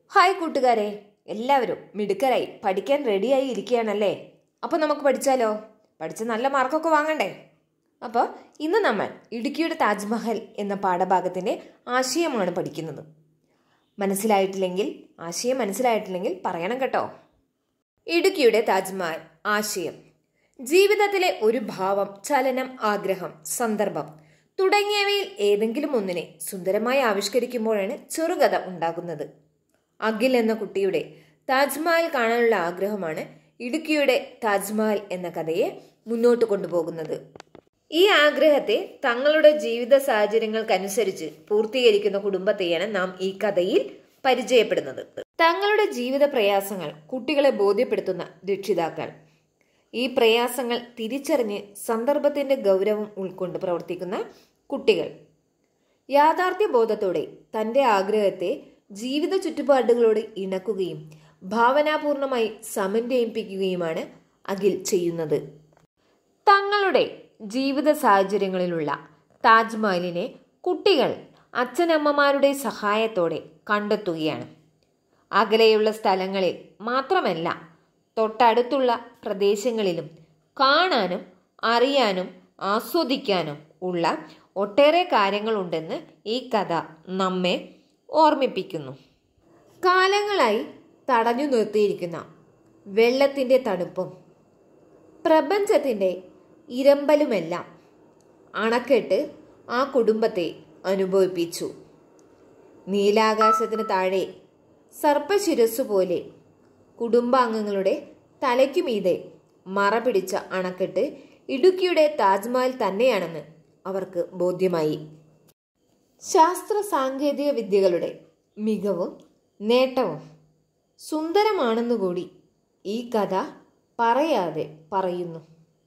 hi കൂട്ടുകാരെ എല്ലാവരും മിടുക്കരായി പഠിക്കാൻ റെഡിയായി ഇരിക്കുകയാണല്ലേ അപ്പോൾ നമുക്ക് പഠിച്ചാലോ പഠിച്ച് നല്ല മാർക്കൊക്കെ വാങ്ങണ്ടേ അപ്പോൾ ഇന്ന് നമ്മൾ ഇടുക്കിയുടെ താജ്മഹൽ എന്ന പാഠഭാഗത്തിൻ്റെ ആശയമാണ് പഠിക്കുന്നത് മനസ്സിലായിട്ടില്ലെങ്കിൽ ആശയം മനസ്സിലായിട്ടില്ലെങ്കിൽ പറയണം കേട്ടോ ഇടുക്കിയുടെ താജ്മഹൽ ആശയം ജീവിതത്തിലെ ഒരു ഭാവം ചലനം ആഗ്രഹം സന്ദർഭം തുടങ്ങിയവയിൽ ഏതെങ്കിലും ഒന്നിനെ സുന്ദരമായി ആവിഷ്കരിക്കുമ്പോഴാണ് ചെറുകഥ ഉണ്ടാകുന്നത് അഖിൽ എന്ന കുട്ടിയുടെ താജ്മഹൽ കാണാനുള്ള ആഗ്രഹമാണ് ഇടുക്കിയുടെ താജ്മഹൽ എന്ന കഥയെ മുന്നോട്ട് കൊണ്ടുപോകുന്നത് ഈ ആഗ്രഹത്തെ തങ്ങളുടെ ജീവിത സാഹചര്യങ്ങൾക്കനുസരിച്ച് പൂർത്തീകരിക്കുന്ന കുടുംബത്തെയാണ് നാം ഈ കഥയിൽ പരിചയപ്പെടുന്നത് തങ്ങളുടെ ജീവിത പ്രയാസങ്ങൾ കുട്ടികളെ ബോധ്യപ്പെടുത്തുന്ന രക്ഷിതാക്കൾ ഈ പ്രയാസങ്ങൾ തിരിച്ചറിഞ്ഞ് സന്ദർഭത്തിന്റെ ഗൗരവം ഉൾക്കൊണ്ട് പ്രവർത്തിക്കുന്ന കുട്ടികൾ യാഥാർത്ഥ്യ ബോധത്തോടെ തന്റെ ആഗ്രഹത്തെ ജീവിത ചുറ്റുപാടുകളോട് ഇണക്കുകയും ഭാവനാപൂർണമായി സമന്വയിപ്പിക്കുകയുമാണ് അഖിൽ ചെയ്യുന്നത് തങ്ങളുടെ ജീവിത സാഹചര്യങ്ങളിലുള്ള താജ്മഹലിനെ കുട്ടികൾ അച്ഛനമ്മമാരുടെ സഹായത്തോടെ കണ്ടെത്തുകയാണ് അകലെയുള്ള സ്ഥലങ്ങളിൽ മാത്രമല്ല തൊട്ടടുത്തുള്ള പ്രദേശങ്ങളിലും കാണാനും അറിയാനും ആസ്വദിക്കാനും ഉള്ള ഒട്ടേറെ കാര്യങ്ങളുണ്ടെന്ന് ഈ കഥ നമ്മെ ഓർമ്മിപ്പിക്കുന്നു കാലങ്ങളായി തടഞ്ഞു നിർത്തിയിരിക്കുന്ന വെള്ളത്തിൻ്റെ തണുപ്പും പ്രപഞ്ചത്തിൻ്റെ ഇരമ്പലുമെല്ലാം അണക്കെട്ട് ആ കുടുംബത്തെ അനുഭവിപ്പിച്ചു നീലാകാശത്തിന് താഴെ സർപ്പശിരസ്സു പോലെ കുടുംബാംഗങ്ങളുടെ തലയ്ക്കുമീതെ മറ പിടിച്ച അണക്കെട്ട് ഇടുക്കിയുടെ താജ്മഹൽ തന്നെയാണെന്ന് അവർക്ക് ബോധ്യമായി ശാസ്ത്ര സാങ്കേതിക വിദ്യകളുടെ മികവും നേട്ടവും സുന്ദരമാണെന്നുകൂടി ഈ കഥ പറയാതെ പറയുന്നു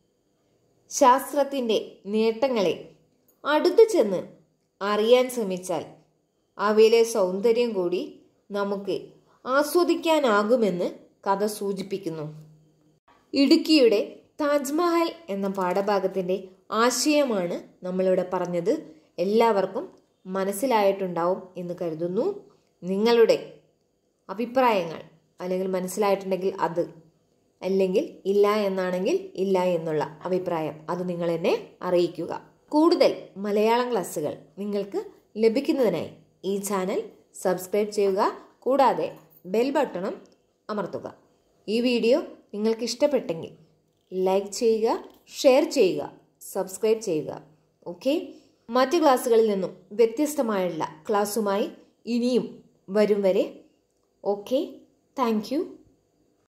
ശാസ്ത്രത്തിൻ്റെ നേട്ടങ്ങളെ അടുത്തു ചെന്ന് അറിയാൻ ശ്രമിച്ചാൽ അവയിലെ സൗന്ദര്യം കൂടി നമുക്ക് ആസ്വദിക്കാനാകുമെന്ന് കഥ സൂചിപ്പിക്കുന്നു ഇടുക്കിയുടെ താജ്മഹൽ എന്ന പാഠഭാഗത്തിൻ്റെ ആശയമാണ് നമ്മളിവിടെ പറഞ്ഞത് എല്ലാവർക്കും മനസ്സിലായിട്ടുണ്ടാവും എന്ന് കരുതുന്നു നിങ്ങളുടെ അഭിപ്രായങ്ങൾ അല്ലെങ്കിൽ മനസ്സിലായിട്ടുണ്ടെങ്കിൽ അത് അല്ലെങ്കിൽ ഇല്ല എന്നാണെങ്കിൽ ഇല്ല എന്നുള്ള അഭിപ്രായം അത് നിങ്ങൾ എന്നെ അറിയിക്കുക കൂടുതൽ മലയാളം ക്ലാസ്സുകൾ നിങ്ങൾക്ക് ലഭിക്കുന്നതിനായി ഈ ചാനൽ സബ്സ്ക്രൈബ് ചെയ്യുക കൂടാതെ ബെൽ ബട്ടണും അമർത്തുക ഈ വീഡിയോ നിങ്ങൾക്ക് ഇഷ്ടപ്പെട്ടെങ്കിൽ ലൈക്ക് ചെയ്യുക ഷെയർ ചെയ്യുക സബ്സ്ക്രൈബ് ചെയ്യുക ഓക്കെ മറ്റ് ക്ലാസ്സുകളിൽ നിന്നും വ്യത്യസ്തമായുള്ള ക്ലാസ്സുമായി ഇനിയും വരും വരെ ഓക്കെ താങ്ക് യു